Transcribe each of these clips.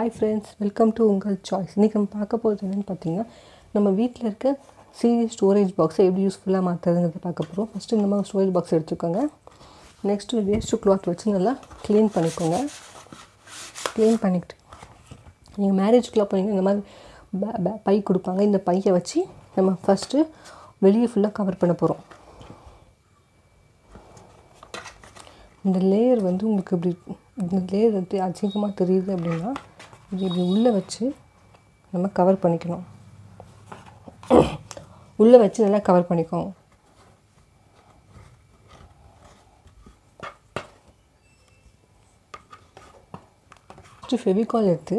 hi friends welcome to உங்கள் choice இன்றைக்கி நம்ம பார்க்க போகிறது என்னென்னு பார்த்தீங்கன்னா நம்ம வீட்டில் இருக்க சிடி ஸ்டோரேஜ் பாக்ஸை எப்படி யூஸ்ஃபுல்லாக மாற்றுறதுங்கிறத பார்க்க போகிறோம் ஃபஸ்ட்டு இந்த மாதிரி ஸ்டோரேஜ் பாக்ஸ் எடுத்துக்கோங்க நெக்ஸ்ட்டு வேஸ்ட்டு கிளாத் வச்சு நல்லா க்ளீன் பண்ணிக்கோங்க க்ளீன் பண்ணிக்கிட்டு நீங்கள் மேரேஜ்க்குலாம் போனீங்கன்னா இந்த மாதிரி பே- பே- பை கொடுப்பாங்க இந்த பையை வச்சு நம்ம ஃபஸ்ட்டு வெளியே ஃபுல்லாக கவர் பண்ண போகிறோம் இந்த லேயர் வந்து உங்களுக்கு இப்படி இந்த லேயர் வந்து அசிங்கமாக தெரியுது அப்படின்னா இது இப்படி உள்ளே வச்சு நம்ம கவர் பண்ணிக்கணும் உள்ளே வச்சு நல்லா கவர் பண்ணிக்கோங்க ஃபஸ்ட்டு ஃபெவிகால் எடுத்து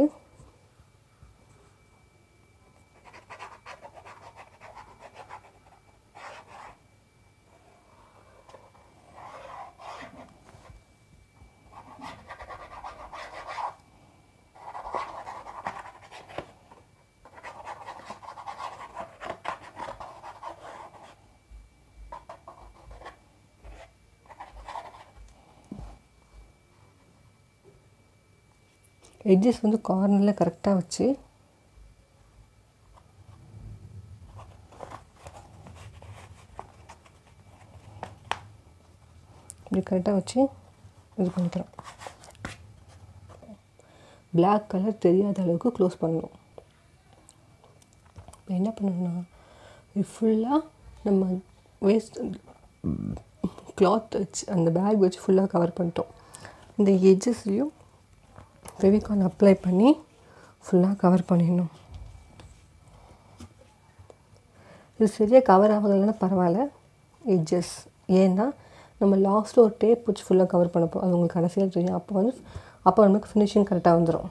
எட்ஜஸ் வந்து கார்னரில் கரெக்டாக வச்சு இப்படி கரெக்டாக வச்சு இது பண்ணிக்கிறோம் பிளாக் கலர் தெரியாத அளவுக்கு க்ளோஸ் பண்ணணும் இப்போ என்ன பண்ணணும்னா இது ஃபுல்லாக நம்ம வேஸ்ட் கிளாத் வச்சு அந்த பேக் வச்சு ஃபுல்லாக கவர் பண்ணிட்டோம் இந்த எட்ஜஸ்லேயும் ஃபெவிகால் அப்ளை பண்ணி ஃபுல்லாக கவர் பண்ணிடணும் இது சரியாக கவர் ஆகலைன்னா பரவாயில்ல எட்ஜஸ் ஏன்னா நம்ம லாஸ்ட்டில் ஒரு டேப் வச்சு ஃபுல்லாக கவர் பண்ண போகிறோம் அது உங்களுக்கு கடைசியாக தெரியும் அப்போ வந்து அப்போ நமக்கு ஃபினிஷிங் கரெக்டாக வந்துடும்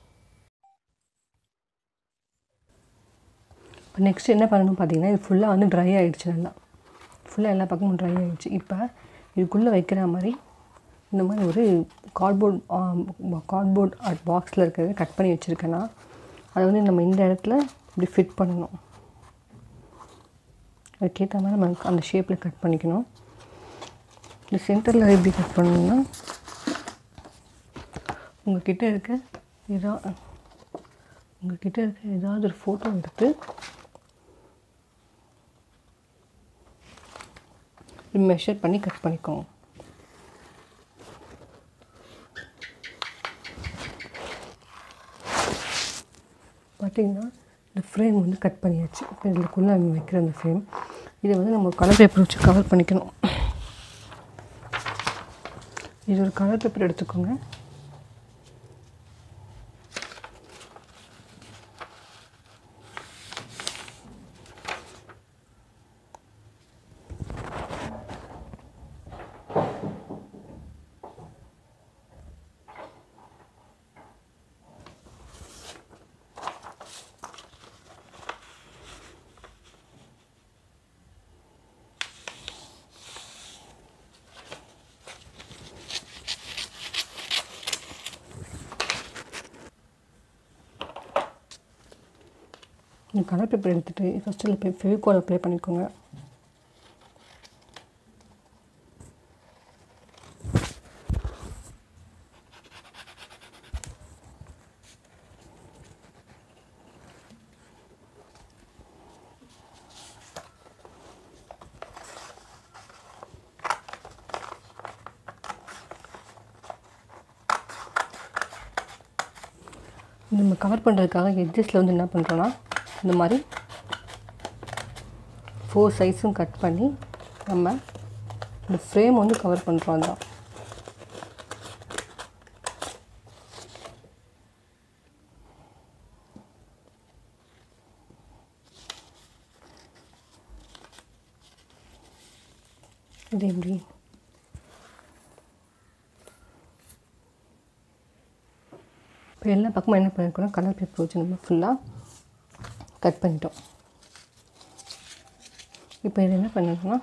இப்போ நெக்ஸ்ட் என்ன பண்ணணும் பார்த்தீங்கன்னா இது ஃபுல்லாக வந்து ட்ரை ஆகிடுச்சு நல்லா ஃபுல்லாக எல்லா பக்கமும் ட்ரை ஆகிடுச்சு இப்போ இதுக்குள்ளே வைக்கிற மாதிரி இந்த மாதிரி ஒரு கார்ட்போர்ட் கார்ட்போர்ட் பாக்ஸில் இருக்கிறத கட் பண்ணி வச்சுருக்கேன்னா அதை வந்து நம்ம இந்த இடத்துல இப்படி ஃபிட் பண்ணணும் அதுக்கேற்ற மாதிரி நம்ம அந்த ஷேப்பில் கட் பண்ணிக்கணும் இந்த சென்டரில் எப்படி கட் பண்ணணும்னா உங்ககிட்ட இருக்க ஏதோ உங்ககிட்ட இருக்க ஏதாவது ஒரு ஃபோட்டோ எடுத்து மெஷர் பண்ணி கட் பண்ணிக்கோங்க பார்த்தீங்கன்னா இந்த ஃப்ரேம் வந்து கட் பண்ணியாச்சு இப்போ இதுக்குள்ளே நம்ம வைக்கிற அந்த ஃப்ரேம் இதை வந்து நம்ம கலர் பேப்பர் வச்சு கவர் பண்ணிக்கணும் இது ஒரு கலர் பேப்பர் எடுத்துக்கோங்க இந்த கலர் பேப்பர் எடுத்துகிட்டு ஃபஸ்ட்டு போய் ஃபெவிகால் அப்ளை பண்ணிக்கோங்க நம்ம கவர் பண்ணுறதுக்காக எட்ஜஸில் வந்து என்ன பண்ணுறோன்னா இந்த மாதிரி ஃபோர் சைஸும் கட் பண்ணி நம்ம இந்த ஃப்ரேம் வந்து கவர் பண்ணுறோம் தான் இது எப்படி இப்போ எல்லா பக்கமும் என்ன பண்ணிருக்கோம் கலர் பேப்பர் வச்சு நம்ம ஃபுல்லாக கட் பண்ணிட்டோம் இப்போ இது என்ன பண்ணணும்னா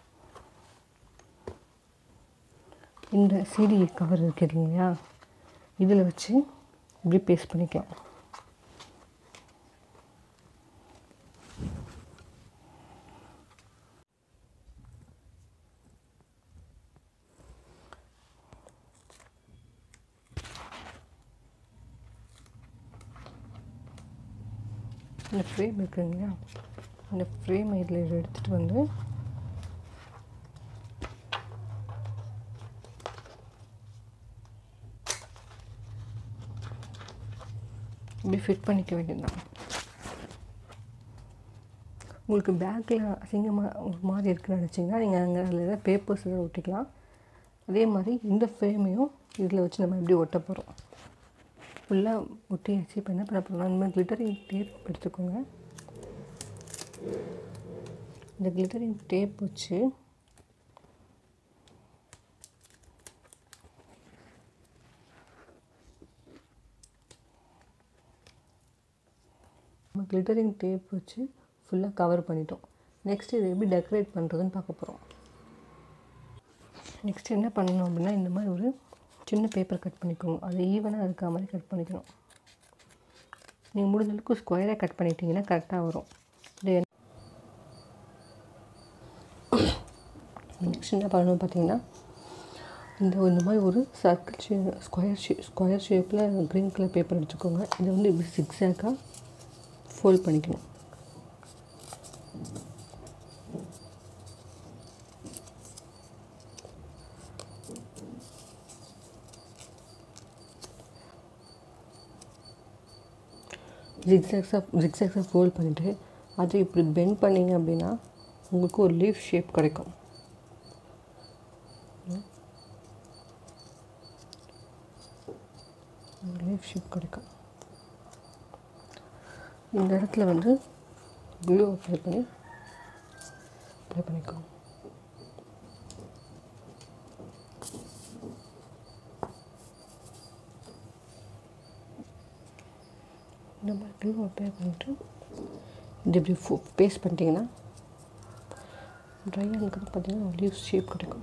இந்த சிடி கவர் இருக்குது இல்லையா இதில் வச்சு இப்படி பேஸ்ட் பண்ணிக்கலாம் இந்த ஃப்ரேம் இருக்குங்களா இந்த ஃப்ரேம் இதில் எடுத்துகிட்டு வந்து இப்படி ஃபிட் பண்ணிக்க வேண்டியதுதான் உங்களுக்கு பேக்கில் அசிங்கமாக ஒரு மாதிரி இருக்குன்னு நினச்சிங்கன்னா நீங்கள் அங்கே அதில் ஏதாவது பேப்பர்ஸ் எதாவது ஒட்டிக்கலாம் அதே மாதிரி இந்த ஃப்ரேமையும் இதில் வச்சு நம்ம எப்படி ஒட்ட போகிறோம் ஃபுல்லாக ஒட்டியாச்சு இப்போ என்ன பண்ண போகிறோம்னா இந்த மாதிரி கிளிட்டரிங் டேப் எடுத்துக்கோங்க இந்த கிளிட்டரிங் டேப் வச்சு நம்ம கிளிட்டரிங் டேப் வச்சு ஃபுல்லாக கவர் பண்ணிட்டோம் நெக்ஸ்ட் இதை எப்படி டெக்கரேட் பண்ணுறதுன்னு பார்க்க போகிறோம் நெக்ஸ்ட் என்ன பண்ணணும் அப்படின்னா இந்த மாதிரி ஒரு சின்ன பேப்பர் கட் பண்ணிக்கோங்க அது ஈவனாக இருக்க மாதிரி கட் பண்ணிக்கணும் நீங்கள் முடிஞ்ச அளவுக்கு ஸ்கொயராக கட் பண்ணிட்டீங்கன்னா கரெக்டாக வரும் இது நெக்ஸ்ட் என்ன பண்ணணும் பார்த்தீங்கன்னா இந்த இந்த மாதிரி ஒரு சர்க்கிள் ஷே ஸ்கொயர் ஷே ஸ்கொயர் ஷேப்பில் க்ரீன் கலர் பேப்பர் எடுத்துக்கோங்க இதை வந்து இப்படி சிக்ஸாக்காக ஃபோல்ட் பண்ணிக்கணும் ஜிக்ஸாக்ஸாக ஜிக்ஸாக்ஸாக ஃபோல்ட் பண்ணிவிட்டு அதை இப்படி பெண்ட் பண்ணிங்க அப்படின்னா உங்களுக்கு ஒரு லீஃப் ஷேப் கிடைக்கும் லீஃப் ஷேப் கிடைக்கும் இந்த இடத்துல வந்து க்ளூ அப்ளை பண்ணி அப்ளை பண்ணிக்கோ இந்த மாதிரி க்ளூ அப்ளை பண்ணிட்டு இது இப்படி ஃபோ பேஸ்ட் பண்ணிட்டீங்கன்னா ட்ரை ஆனதுக்கப்புறம் பார்த்தீங்கன்னா ஒரு லீவ் ஷேப் கிடைக்கும்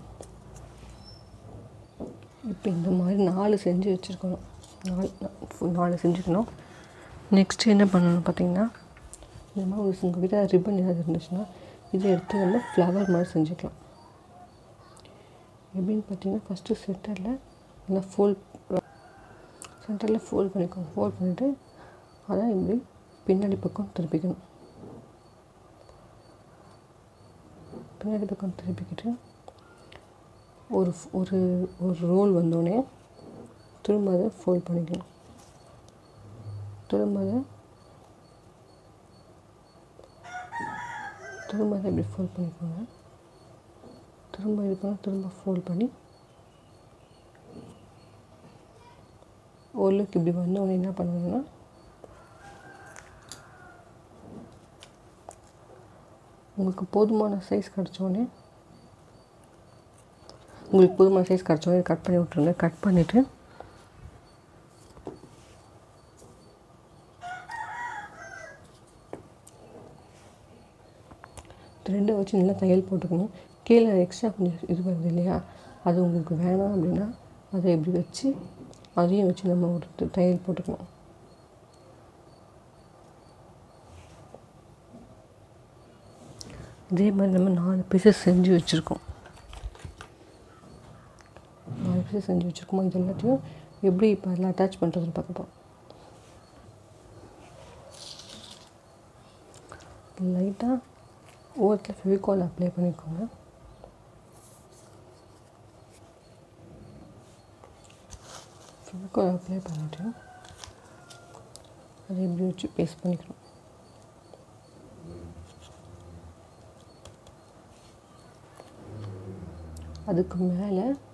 இப்போ இந்த மாதிரி நாலு செஞ்சு வச்சுருக்கணும் நாலு நாலு செஞ்சுக்கணும் நெக்ஸ்ட்டு என்ன பண்ணணும் பார்த்தீங்கன்னா இந்த மாதிரி ஒரு உங்கள் கிட்ட ரிப்பன் ஏதாவது இருந்துச்சுன்னா இதை எடுத்து நம்ம ஃப்ளவர் மாதிரி செஞ்சுக்கலாம் எப்படின்னு பார்த்தீங்கன்னா ஃபஸ்ட்டு சென்டரில் நல்லா ஃபோல்ட் சென்டரில் ஃபோல்ட் பண்ணிக்கோங்க ஃபோல்ட் பண்ணிவிட்டு அதான் இப்படி பின்னாடி பக்கம் திருப்பிக்கணும் பின்னாடி பக்கம் திருப்பிக்கிட்டு ஒரு ஒரு ஒரு ரோல் வந்தோடனே திரும்ப அதை ஃபோல்ட் பண்ணிக்கணும் திரும்ப அதை திரும்ப அதை இப்படி ஃபோல்ட் பண்ணிக்கோங்க திரும்ப இது பண்ண திரும்ப ஃபோல்ட் பண்ணி ஒரு லுக் இப்படி வந்தோடனே என்ன பண்ணணும்னா உங்களுக்கு போதுமான சைஸ் கிடச்சோடனே உங்களுக்கு போதுமான சைஸ் கிடச்சோடனே கட் பண்ணி விட்ருங்க கட் பண்ணிவிட்டு த்ரெட்டை வச்சு நல்லா தையல் போட்டுக்கணும் கீழே எக்ஸ்ட்ரா கொஞ்சம் இது வருது இல்லையா அது உங்களுக்கு வேணாம் அப்படின்னா அதை இப்படி வச்சு அதையும் வச்சு நம்ம ஒரு தையல் போட்டுக்கணும் இதே மாதிரி நம்ம நாலு பீசஸ் செஞ்சு வச்சுருக்கோம் நாலு பீசஸ் செஞ்சு வச்சுருக்கோமோ இது எல்லாத்தையும் எப்படி இப்போ அதில் அட்டாச் பண்ணுறதுன்னு பார்க்க போகிறோம் லைட்டாக ஓரத்தில் ஃபெவிகால் அப்ளை பண்ணிக்கோங்க ஃபெவிகால் அப்ளை பண்ணிவிட்டு அதை இப்படி வச்சு பேஸ்ட் பண்ணிக்கணும் அதுக்கு மேலே